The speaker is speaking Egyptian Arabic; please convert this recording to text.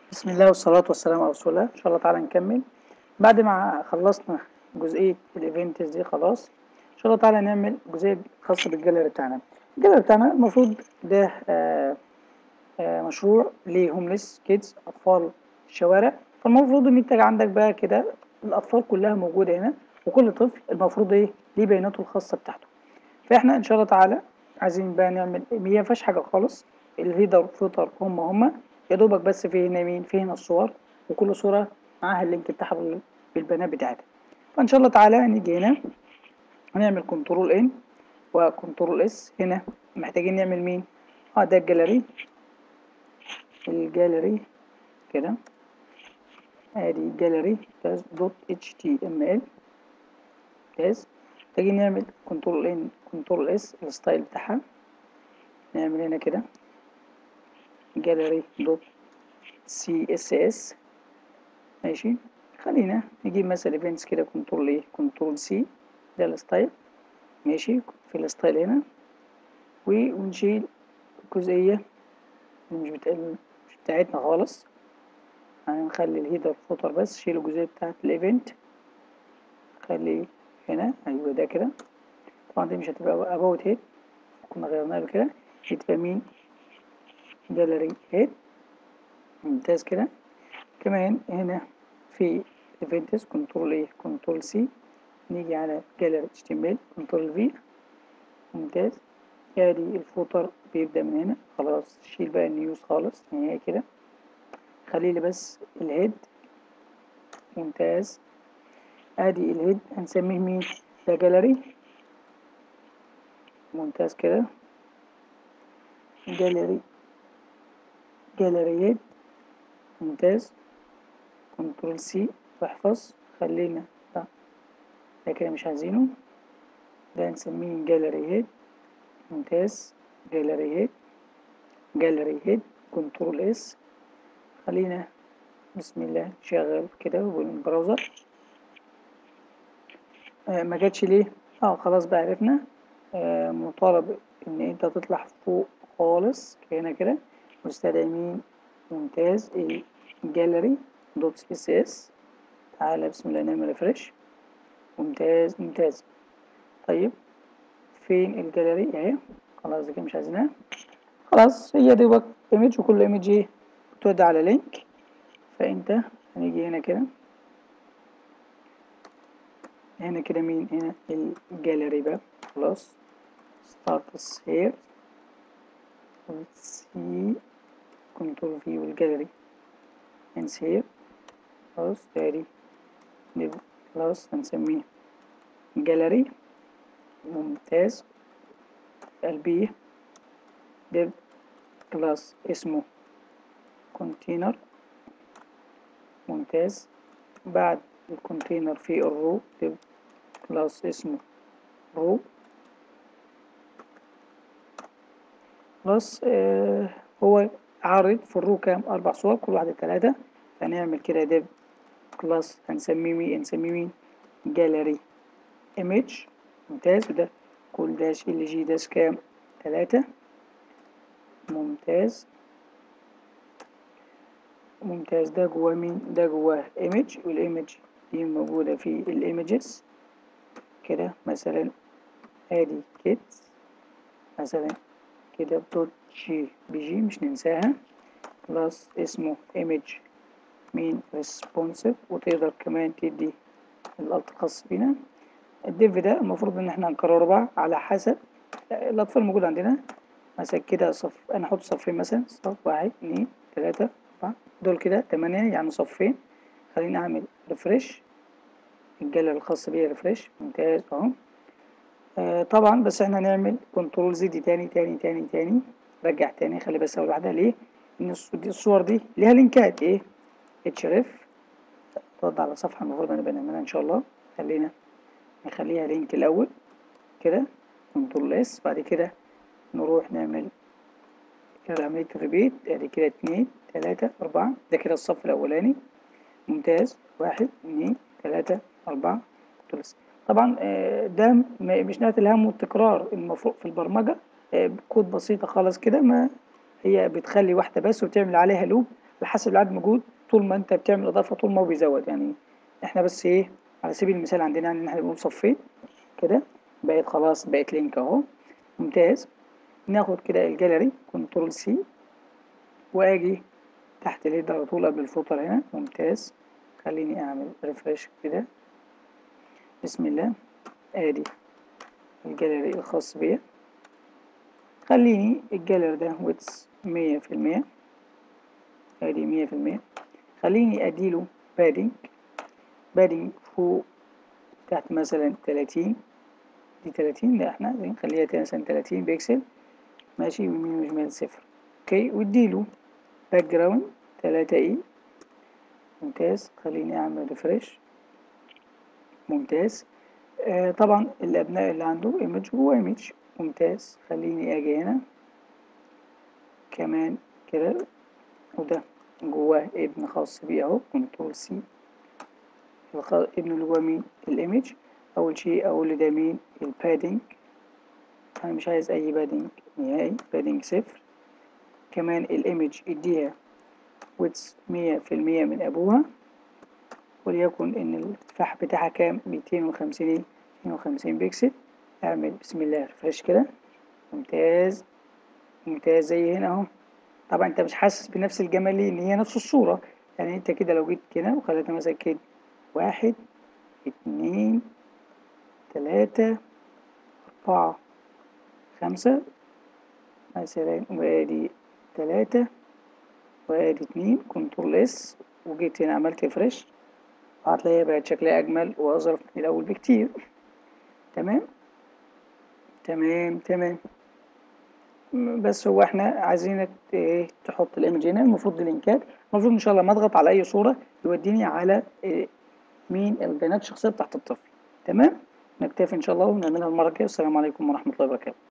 بسم الله والصلاة والسلام على رسول الله إن شاء الله تعالى نكمل بعد ما خلصنا جزئية الإيفنتس دي خلاص إن شاء الله تعالى نعمل جزئية خاصة بالجاليري بتاعنا الجاليري بتاعنا المفروض ده آه آه مشروع لهومليس كيدز أطفال الشوارع فالمفروض إن أنت عندك بقى كده الأطفال كلها موجودة هنا وكل طفل المفروض إيه ليه بياناته الخاصة بتاعته فإحنا إن شاء الله تعالى عايزين بقى نعمل هي مفيهاش حاجة خالص الهيدر فوتر هم هم يا دوبك بس في هنا مين في هنا الصور وكل صورة معاها اللينك بتاعها بالبيانات بتاعتها فإن شاء الله تعالى هنيجي هنا هنعمل كنترول ان وكنترول اس هنا محتاجين نعمل مين اه ده الجاليري الجاليري كده ادي الجاليري دوت اتش تي ام ال بس محتاجين نعمل كنترول ان كنترول اس الستايل بتاعها نعمل هنا كده جاليري دوت سي اس اس ماشي خلينا نجيب مثلا ايفنتس كده كنترول ايه كنترول سي ده الستايل ماشي في الستايل هنا ونشيل الجزئية اللي مش, بتا... مش بتاعتنا خالص هنخلي الهيدر فوتر بس شيل الجزئية بتاعت الايفنت خلي هنا ايوه ده كده طبعا دي مش هتبقى اباوت هيد كنا غيرناها قبل كده هتبقى مين جاليري هيد ممتاز كده كمان هنا في ايفنتس كنترول ايه كنترول سي نيجي على جاليري اتش تي ام ال كنترول في ممتاز ادي الفوتر بيبدا من هنا خلاص شيل بقى النيوز خالص نهائي كده خلي لي بس الهيد ممتاز ادي الهيد هنسميه مين ده جاليري ممتاز كده جاليري جاليري هيد ممتاز كنترول سي واحفظ خلينا ده ده كده مش عايزينه ده نسميه جاليري هيد ممتاز جاليري هيد جاليري هيد كنترول اس خلينا بسم الله شغل كده بالبراوزر آه ما جاتش ليه اه خلاص بقى عرفنا آه مطالب ان انت تطلع فوق خالص هنا كده مستدعي مين ممتاز الجاليري دوت اس اس تعالى بسم الله نعمل ريفرش ممتاز ممتاز طيب فين الجاليري اهي خلاص دي كده مش عايزينها خلاص هي دي بقى ايمج وكل ايمج ايه بتودي على لينك فانت هنيجي هنا كده هنا كده مين هنا الجاليري بقى خلاص ستارتس هير سي كنترول في والجاليري انس هير خلاص تاني خلاص هنسميه جاليري ممتاز البي ديف كلاس اسمه كونتينر ممتاز بعد الكونتينر في الرو ديف كلاس اسمه رو خلاص آه هو عارض في الرو كام أربع صور كل واحدة تلاتة فنعمل كده ديف كلاس هنسميه مين هنسميه مين جاليري ايمج ممتاز وده كل داش ال جي داش كام تلاتة ممتاز ممتاز ده جواه مين ده جواه ايمج والايمج دي موجودة في الايمجز كده مثلا ادي كيدز مثلا كده بتوت جي بي جي مش ننساها بلس اسمه ايمج مين responsive وتقدر كمان تدي الالت الخاص بينا الديف ده المفروض ان احنا هنكرره بقى على حسب الاطفال الموجود عندنا مثلا كده صف انا احط صفين مثلا صف واحد اتنين تلاتة اربعة دول كده تمانية يعني صفين خليني اعمل ريفرش الجاليري الخاص بيا ريفرش ممتاز اهو آه طبعا بس احنا هنعمل كنترول زد تاني تاني تاني تاني رجع تاني خلي بس اول واحدة ليه ان الصور دي ليها لينكات ايه اتشرف ترد على صفحة المفروض انا بنعملها ان شاء الله خلينا نخليها لينك الاول كده كنترول اس بعد كده نروح نعمل كده عملية الريبيت ادي كده اتنين تلاتة اربعة ده كده الصف الاولاني ممتاز واحد اتنين تلاتة اربعة كنترول اس طبعا ده مش نهاية الهم والتكرار المفروض في البرمجة كود بسيطة خالص كده ما هي بتخلي واحدة بس وتعمل عليها لوب الحاسب العدد موجود طول ما انت بتعمل اضافه طول ما هو بيزود يعني احنا بس ايه على سبيل المثال عندنا يعني ان احنا بنقول صفين كده بقت خلاص بقت لينك اهو ممتاز ناخد كده الجاليري كنترول سي واجي تحت الهيد على طول قبل الفوتر هنا ممتاز خليني اعمل ريفرش كده بسم الله ادي الجاليري الخاص بيا خليني الجاليري ده ويتس مية في المية ادي مية في المية خليني اديله بادنج بادنج فوق تحت مثلا تلاتين دي تلاتين لا احنا نخليها مثلا تلاتين بيكسل ماشي ويمين وشمال صفر اوكي واديله باك جراوند تلاتة اي ممتاز خليني اعمل ريفرش ممتاز آه طبعا الابناء اللي عنده ايمج جوه ايمج ممتاز خليني اجي هنا كمان كده وده جواه ابن خاص بيه اهو كنترول سي ابن اللي جواه مين الايمج اول شيء اقول ده مين البادنج انا مش عايز اي بادنج نهائي بادنج صفر كمان الايمج اديها ويتس مية في المية من ابوها وليكن ان الارتفاع بتاعها كام ميتين وخمسين ميتين وخمسين بيكسل اعمل بسم الله ريفرش كده ممتاز ممتاز زي هنا اهو طبعا انت مش حاسس بنفس الجمال ليه ان هي نفس الصورة يعني انت كده لو جيت كده وخليتها مثلا كده واحد اتنين تلاتة أربعة خمسة مثلا وادي تلاتة وادي اتنين كنترول اس وجيت هنا عملت فريش هتلاقيها بقت شكلها أجمل وأظرف من الأول بكتير تمام تمام تمام بس هو احنا عايزينك ايه تحط الايمج هنا المفروض اللينكات المفروض ان شاء الله ما اضغط على اي صوره يوديني على إيه مين البيانات الشخصيه بتاعت الطفل تمام نكتفي ان شاء الله ونعملها المره الجايه والسلام عليكم ورحمه الله وبركاته